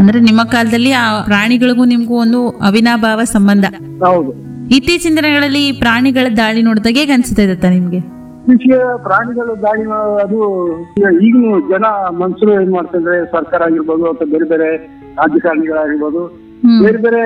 ಅಂದ್ರೆ ನಿಮ್ಮ ಕಾಲದಲ್ಲಿ ಆ ಪ್ರಾಣಿಗಳಿಗೂ ನಿಮ್ಗೂ ಒಂದು ಅವಿನಾಭಾವ ಸಂಬಂಧ ಹೌದು ಇತ್ತೀಚಿನ ದಿನಗಳಲ್ಲಿ ಈ ಪ್ರಾಣಿಗಳ ದಾಳಿ ನೋಡಿದಾಗ ಹೇಗೆ ಅನ್ಸುತ್ತೆ ದತ್ತ ನಿಮ್ಗೆ ಕೃಷಿಯ ಪ್ರಾಣಿಗಳು ದಾಳಿ ಮಾ- ಅದು ಈಗ ಈಗಿನ ಜನ ಮನುಷ್ಯರು ಏನ್ ಮಾಡ್ತಿದ್ರೆ ಸರ್ಕಾರ ಆಗಿರ್ಬೋದು ಅಥವಾ ಬೇರೆ ಬೇರೆ ರಾಜಕಾರಣಿಗಳಾಗಿರ್ಬೋದು ಹ್ಮ್ ಬೇರೆ ಬೇರೆ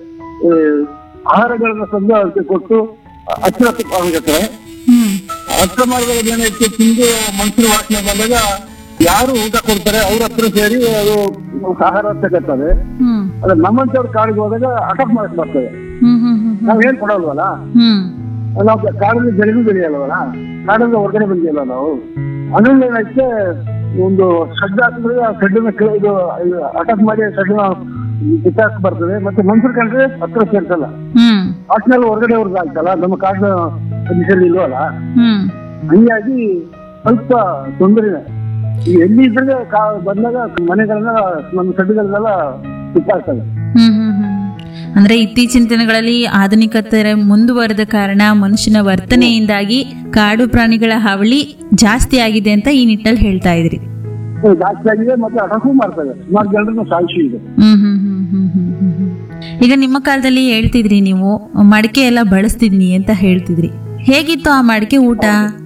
ಆ, ಆಹಾರಗಳನ್ನ ತಂದು ಅದಕ್ಕೆ ಕೊಟ್ಟು ಹತ್ತಿರ ಆಗಿರ್ತಾರೆ ಹ್ಮ್ ಹತ್ತಿರ ಮಾಡಿದಾಗ ಏನೈತೆ ತಿಂದು ಮನುಷ್ಯರು ವಾಸನೆ ಬಂದಾಗ ಯಾರು ಊಟ ಕೊಡ್ತಾರೆ ಅವ್ರ ಹತ್ರ ಸೇರಿ ಅದು ಆಹಾರ ತಗತ್ತದೆ ಹ್ಮ್ ಅದ್ರ ನಮ್ಮಂತವ್ರ ಕಾಡಿಗೆ ಹೋದಾಗ ಅಟಕ್ ಮಾಡಕ್ ಬರ್ತದೆ ಹ್ಮ್ ಹ್ಮ್ ಹ್ಮ್ ನಾವ್ ಏನ್ ಕೊಡಲ್ವಲ್ಲ ಹ್ಮ್ ನಾವು ಕಾಡಲ್ಲಿ ಬೆಳೆದು ಬೆಳೆಯಲ್ವಲ್ಲ ಕಾಡಲ್ಲಿ ಹೊರಗಡೆ ಬಂದಿಲ್ಲ ನಾವು ಅದರಿಂದ ಏನೈತೆ ಒಂದು ಶೆಡ್ ಹಾಕಿದ್ರೆ ಆ ಶೆಡ್ನ ಇದು ಅಟಕ್ ಮಾಡಿ ಶೆಡ್ನ ಬಿತ್ತಾಕ್ ಬರ್ತದೆ ಮತ್ತೆ ಮನುಷ್ಯರು ಕಂಡ್ರೆ ಹತ್ರ ಸೇರ್ಸಲ್ಲ ಹ್ಮ್ ಹಾಸ್ಟೆಲ್ ಹೊರಗಡೆ ಅವ್ರದ್ದು ಆಗ್ತಲ್ಲ ನಮ್ಮ ಕಾಡಿನ ಕಂಡೀಷನ್ ಇಲ್ವಲ್ಲ ಹ್ಮ್ ಹಂಗಾಗಿ ಸ್ವಲ್ಪ ತೊಂದರೆ ಈಗ ಎಲ್ಲಿ ಇದ್ರೆ ಕಾ- ಬಂದಾಗ ಮನೆಗಳನ್ನ ನಮ್ಮ ಶೆಡ್ಗಳನ್ನೆಲ್ಲ ಕಿತ್ತಾಕ್ತವೆ ಹ್ಮ್ ಹ್ಮ್ ಹ್ಮ್ ಅಂದ್ರೆ ಇತ್ತೀಚಿನ ದಿನಗಳಲ್ಲಿ ಆಧುನಿಕತೆ ಮುಂದುವರೆದ ಕಾರಣ ಮನುಷ್ಯನ ವರ್ತನೆಯಿಂದಾಗಿ ಕಾಡು ಪ್ರಾಣಿಗಳ ಹಾವಳಿ ಜಾಸ್ತಿ ಆಗಿದೆ ಅಂತ ಈ ನಿಟ್ಟಲ್ಲಿ ಹೇಳ್ತಾ ಇದ್ರಿ ಇದು ಜಾಸ್ತಿ ಆಗಿದೆ ಮತ್ತೆ ಅಟಕು ಮಾಡ್ತವೆ ಸುಮಾರು ಜನರನ್ನು ಸಾಯಿಸಿ ಇದೆ ಹ್ಮ್ ಹ್ಮ್ ಹ್ಮ್ ಹ್ಮ್ ಹ್ಮ್ ಹ್ಮ್ ಹ್ಮ್. ಈಗ ನಿಮ್ಮ ಕಾಲದಲ್ಲಿ ಹೇಳ್ತಿದ್ರಿ ನೀವು ಮಡಿಕೆ ಎಲ್ಲ ಬಳಸ್ತಿದ್ನಿ ಅಂತ ಹೇಳ್ತಿದ್ರಿ ಹೇಗಿತ್ತು ಆ ಮಡಿಕೆ ಊಟ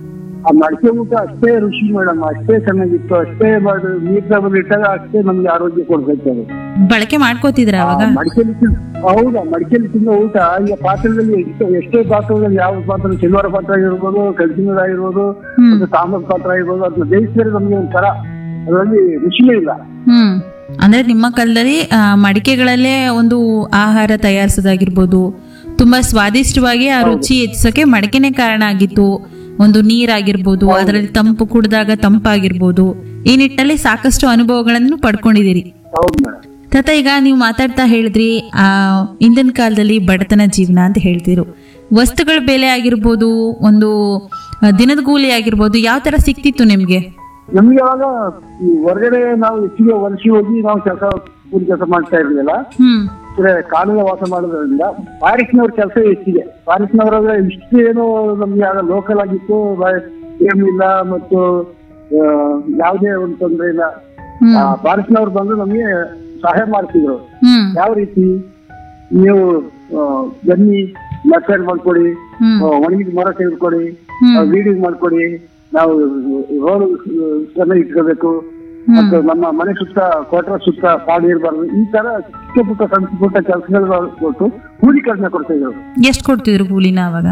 ಆ ಮಡಿಕೆ ಊಟ ಅಷ್ಟೇ ರುಚಿ ಮೇಡಮ್ ಅಷ್ಟೇ ಚೆನ್ನಾಗಿತ್ತು ಅಷ್ಟೇ ಮಾಡಿ ನೀರ್ ತಗೊಂಡು ಇಟ್ಟಾಗ ಅಷ್ಟೇ ನಮ್ಗೆ ಆರೋಗ್ಯ ಕೊಡ್ತೈತೆ ಅದು ಬಳಕೆ ಮಾಡ್ಕೋತಿದ್ರ ಅವಾಗ ಮಡಿಕೆಲಿ ತಿನ್- ಹೌದಾ ಮಡಿಕೆಲಿ ತಿನ್ನೋ ಊಟ ಈಗ ಪಾತ್ರೆದಲ್ಲಿ ಎಷ್ಟೋ ಎಷ್ಟೇ ಪಾತ್ರದಲ್ಲಿ ಯಾವ ಪಾತ್ರ ಸಿಲ್ವರ್ ಪಾತ್ರ ಆಗಿರ್ಬೋದು ಕಲ್ಸಿನದ ಆಗಿರ್ಬೋದು ಹ್ಮ್ ಮತ್ತೆ ತಾಮ್ರದ ಪಾತ್ರ ಆಗಿರ್ಬೋದು ಅದನ್ನ ಬೇಯಿಸಿದ್ರೆ ನಮ್ಗೆ ಒಂಥರ ಅದರಲ್ಲಿ ರುಚಿಯೇ ಇಲ್ಲ ಹ್ಮ್ ಅಂದ್ರೆ ನಿಮ್ಮ ಕಾಲದಲ್ಲಿ ಆ, ಮಡಿಕೆಗಳಲ್ಲೇ ಒಂದು ಆಹಾರ ತಯಾರಿಸೋದಾಗಿರ್ಬೋದು ತುಂಬಾ ಸ್ವಾದಿಷ್ಟವಾಗಿ ಆ ರುಚಿ ಹೆಚ್ಚಿಸೋಕೆ ಮಡಿಕೆನೆ ಕಾರಣ ಆಗಿತ್ತು ಒಂದು ನೀರಾಗಿರ್ಬೋದು ಅದರಲ್ಲಿ ತಂಪು ಕುಡಿದಾಗ ತಂಪಾಗಿರ್ಬೋದು ಈ ನಿಟ್ಟಲ್ಲಿ ಸಾಕಷ್ಟು ಅನುಭವಗಳನ್ನು ಪಡ್ಕೊಂಡಿದ್ದೀರಿ ಹೌದು ಮೇಡಮ್ ತತ ಈಗ ನೀವು ಮಾತಾಡ್ತಾ ಹೇಳಿದ್ರಿ ಆ ಹಿಂದಿನ ಕಾಲದಲ್ಲಿ ಬಡತನ ಜೀವನ ಅಂತ ಹೇಳ್ತಿದ್ರು ವಸ್ತುಗಳ ಬೆಲೆ ಆಗಿರ್ಬೋದು ಒಂದು ಆ, ದಿನದ ಕೂಲಿ ಆಗಿರ್ಬೋದು ಯಾವ ತರ ಸಿಕ್ತಿತ್ತು ನಿಮ್ಗೆ ನಮ್ಗೆ ಅವಾಗ ಈ ಹೊರಗಡೆ ನಾವು ಹೆಚ್ಚಿಗೆ ವರ್ಷಿ ಹೋಗಿ ನಾವು ಕೆಲಸ ಕೂಲಿ ಕೆಲಸ ಮಾಡ್ತಾ ಇರ್ಲಿಲ್ಲ ಹ್ಮ್ ಅಂದ್ರೆ ಕಾಡಿನ ವಾಸ ಮಾಡೋದ್ರಿಂದ ಫಾರೆಸ್ಟ್ನವ್ರ ಕೆಲಸ ಹೆಚ್ಚಿಗೆ ಫಾರೆಸ್ಟ್ನವರಾದ್ರೆ ಇಷ್ಟು ಏನು ನಮ್ಗೆ ಆಗ ಲೋಕಲ್ ಆಗಿತ್ತು ಬ- ಏನಿಲ್ಲ ಮತ್ತು ಆ, ಯಾವುದೇ ಒಂದು ತೊಂದರೆ ಇಲ್ಲ ಹ್ಮ್ ಫಾರೆಸ್ಟ್ನವ್ರು ಬಂದು ನಮ್ಗೆ ಸಹಾಯ ಮಾಡ್ತಿದ್ರು ಹ್ಮ್ ಯಾವ ರೀತಿ ನೀವು ಆ, ಬನ್ನಿ ನರ್ಸರಿ ಮಾಡ್ಕೊಡಿ ಹ್ಮ್ ಆ, ಒಣಗಿದ ಮರ ತೆಗೆದುಕೊಡಿ ಹ್ಮ್ ವೀಡಿಂಗ್ ಮಾಡ್ಕೊಡಿ ನಾವು ರೋಡ್ ಚೆನ್ನಾಗಿ ಇಟ್ಕೋಬೇಕು ಹ್ಮ್ ಮತ್ತು ನಮ್ಮ ಮನೆ ಸುತ್ತ ಕ್ವಾರ್ಟರ್ ಸುತ್ತ ಕಾಡು ಇರಬಾರ್ದು ಈ ತರ ಚಿಕ್ಕ ಪುಟ್ಟ ಸಣ್ಣ ಪುಟ್ಟ ಕೆಲಸಗಳು ಕೊಟ್ಟು ಕೂಲಿ ಕಡಿಮೆ ಕೊಡ್ತಾ ಇದ್ರು ಎಷ್ಟು ಕೊಡ್ತಿದ್ರು ಕೂಲಿನ ಅವಾಗ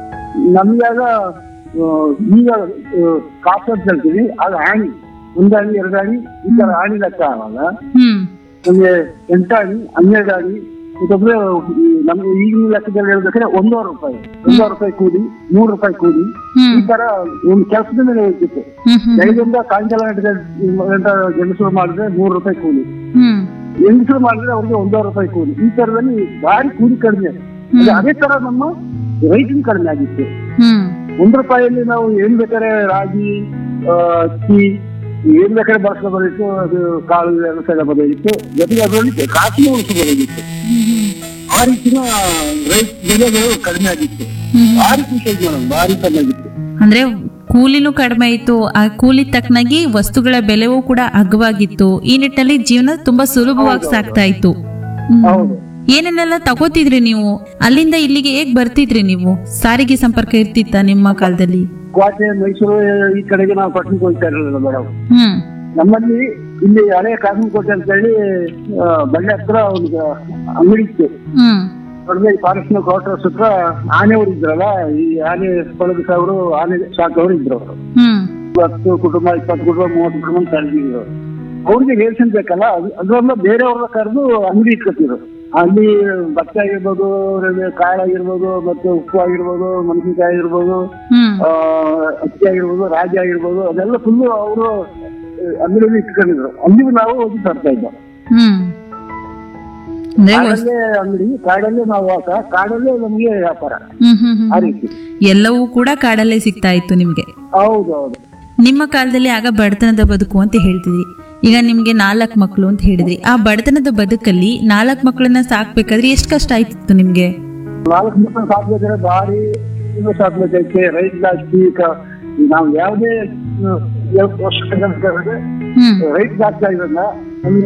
ನಮ್ಗೆ ಆಗ ಆ, ಈಗ ಆ, ಕಾಸು ಅಂತ ಹೇಳ್ತೀವಿ ಆಗ ಆಣಿ ಒಂದಾಣಿ ಎರಡಾಣಿ ಈ ತರ ಆಣಿ ಲೆಕ್ಕ ಆವಾಗ ಹ್ಮ್ ನಮ್ಗೆ ಎಂಟಾಣಿ ಹನ್ನೆರಡು ಆಣಿ ಮತ್ತೊಬ್ರೆ ಈ ನಮ್ಗೆ ಈಗಿನ ಲೆಕ್ಕದಲ್ಲಿ ಹೇಳ್ಬೇಕಾದ್ರೆ ಒಂದೂವರೆ ರೂಪಾಯಿ ಒಂದೂವರೆ ರೂಪಾಯಿ ಕೂಲಿ ಮೂರು ರೂಪಾಯಿ ಕೂಲಿ ಹ್ಮ್ ಈ ತರ ಒಂದು ಕೆಲಸದ ಮೇಲೆ ಹೋಗ್ತಿತ್ತು ಹ್ಮ್ ಹ್ಮ್ ಬೆಳಗ್ಗೆಯಿಂದ ಸಾಯಂಕಾಲ ಗಂಟೆ ಗಂಟ ಗಂಡಸರು ಮಾಡಿದ್ರೆ ಮೂರು ರೂಪಾಯಿ ಕೂಲಿ ಹ್ಮ್ ಹೆಂಗಸರು ಮಾಡಿದ್ರೆ ಅವ್ರಿಗೆ ಒಂದೂವರೆ ರೂಪಾಯಿ ಕೂಲಿ ಈ ತರದಲ್ಲಿ ಭಾರಿ ಕೂಲಿ ಕಡಿಮೆ ಅದೇ- ಅದೇ ತರ ನಮ್ಮ ರೈಟಿಂಗ್ ಕಡಿಮೆ ಆಗಿತ್ತು ಹ್ಮ್ ಒಂದು ರೂಪಾಯಿಯಲ್ಲಿ ನಾವು ಏನ್ ಬೇಕಾದ್ರೆ ರಾಗಿ ಆ, ಅಕ್ಕಿ ಏನ್ ಬೇಕಾದ್ರೆ ಬಳಸ್ಕೋಬೋದಿತ್ತು ಅದು ಕಾಳು ಎಲ್ಲ ತಗೋಬೋದಾಗಿತ್ತು ಜೊತೆಗೆ ಅದರಲ್ಲಿ ಕಾಸಿನ ಉಳಿಸಬಹುದಾಗಿತ್ತು ಆ ರೀತಿನ ರೈತ ಬೆಲೆಗಳು ಕಡಿಮೆ ಆಗಿತ್ತು ಹ್ಮ್. ಭಾರಿ ಖುಷಿ ಆಯ್ತು ಮೇಡಮ್ ಭಾರಿ ಚೆನ್ನಾಗಿತ್ತು ಅಂದ್ರೆ ಕೂಲಿನೂ ಕಡಿಮೆ ಇತ್ತು ಆ ಕೂಲಿ ತಕ್ಕನಾಗಿ ವಸ್ತುಗಳ ಬೆಲೆವೂ ಕೂಡ ಅಗ್ಗವಾಗಿತ್ತು ಈ ನಿಟ್ಟಿನಲ್ಲಿ ಜೀವನ ತುಂಬಾ ಸುಲಭವಾಗಿ ಸಾಗ್ತಾ ಇತ್ತು ಹ್ಮ್. ಹೌದು ಏನೇನೆಲ್ಲ ತಗೋತಿದ್ರಿ ನೀವು ಅಲ್ಲಿಂದ ಇಲ್ಲಿಗೆ ಹೇಗ್ ಬರ್ತಿದ್ರಿ ನೀವು ಸಾರಿಗೆ ಸಂಪರ್ಕ ಇರ್ತಿತ್ತ ನಿಮ್ಮ ಕಾಲದಲ್ಲಿ ಕೋಟೆ ಮೈಸೂರು ಈ ಕಡೆಗೆ ನಾವು ಪಟ್ಟಣಕ್ಕೆ ಹೋಗ್ತಾ ಇರಲಿಲ್ಲ ಮೇಡಮ್ ಹ್ಮ್ ನಮ್ಮಲ್ಲಿ ಇಲ್ಲಿ ಹಳೆ ಕಾಸನಕೋಟೆ ಅಂತ ಹೇಳಿ ಆ, ಬಂಡೆ ಹತ್ರ ಒಂದು ಅಂಗಡಿ ಇತ್ತು ಹ್ಮ್ ಹೊರಗೆ ಫಾರೆಸ್ಟ್ ಕ್ವಾರ್ಟರ್ಸ್ ಹತ್ರ ಆನೆಯವರು ಇದ್ರಲ್ಲ ಈ ಆನೆ ಕೊಳಗ ಸಾವರು ಆನೆ ಸಾಕವರು ಇದ್ರು ಅವರು ಹ್ಮ್ ಹತ್ತು ಕುಟುಂಬ ಇಪ್ಪತ್ತು ಕುಟುಂಬ ಮೂವತ್ತು ಕುಟುಂಬ ಕರೆದಿದ್ರು ಅವ್ರಿಗೆ ರೇಷನ್ ಬೇಕಲ್ಲ ಅದು- ಅದ್ರಲ್ಲ ಬೇರೆಯವ್ರನ್ನ ಕರೆದು ಅಂಗಡಿ ಇಟ್ಕೊತಿದ್ರು ಅಲ್ಲಿ ಭತ್ತ ಆಗಿರ್ಬೋದು ಆಮೇಲೆ ಕಾಳಾಗಿರ್ಬೋದು ಮತ್ತೆ ಉಪ್ಪು ಆಗಿರ್ಬೋದು ಮೆಣಸಿನ್ಕಾಯಿ ಆಗಿರ್ಬೋದು ಹ್ಮ್ ಆ, ಅಕ್ಕಿ ಆಗಿರ್ಬೋದು ರಾಗಿ ಆಗಿರ್ಬೋದು ಅದೆಲ್ಲ ಫುಲ್ಲು ಅವರು ಅಂಗಡಿಯಲ್ಲಿ ಇಟ್ಕೊಂಡಿದ್ರು ಅಲ್ಲಿಗೂ ನಾವು ಹೋಗಿ ತರ್ತಾ ಇದ್ದೋ ಹ್ಮ್ ಅಂದ್ರೆ ವಸ್- ಕಾಡಲ್ಲೇ ಅಂಗಡಿ ಕಾಡಲ್ಲೇ ನಾವು ವಾಸ ಕಾಡಲ್ಲೇ ನಮ್ಗೆ ವ್ಯಾಪಾರ ಹ್ಮ್ ಹ್ಮ್ ಹ್ಮ್ ಆ ರೀತಿ ಎಲ್ಲವೂ ಕೂಡ ಕಾಡಲ್ಲೇ ಸಿಗ್ತಾ ಇತ್ತು ನಿಮ್ಗೆ ಹೌದು ಹೌದು ನಿಮ್ಮ ಕಾಲದಲ್ಲಿ ಆಗ ಬಡತನದ ಬದುಕು ಅಂತ ಹೇಳ್ತಿದ್ರಿ ಈಗ ನಿಮ್ಗೆ ನಾಲ್ಕು ಮಕ್ಕಳು ಅಂತ ಹೇಳಿದ್ರಿ ಆ ಬಡತನದ ಬದುಕಲ್ಲಿ ನಾಲ್ಕು ಮಕ್ಕಳನ್ನ ಸಾಕ್ಬೇಕಾದ್ರೆ ಎಷ್ಟು ಕಷ್ಟ ಆಯ್ತಿತ್ತು ನಿಮ್ಗೆ ನಾಲ್ಕು ಮಕ್ಕಳು ಸಾಕ್ಬೇಕಾದ್ರೆ ಭಾರಿ ಇದು ಸಾಕ್ಬೇಕೈತೆ ರೈತ ಜಾಸ್ತಿ ಕ- ನಾವು ಯಾವುದೇ ವರ್ಷ ಹ್ಮ್ ರೈತ ಜಾಸ್ತಿ ಆಗಿರೋದ್ರಿಂದ ನಮ್ಗೆ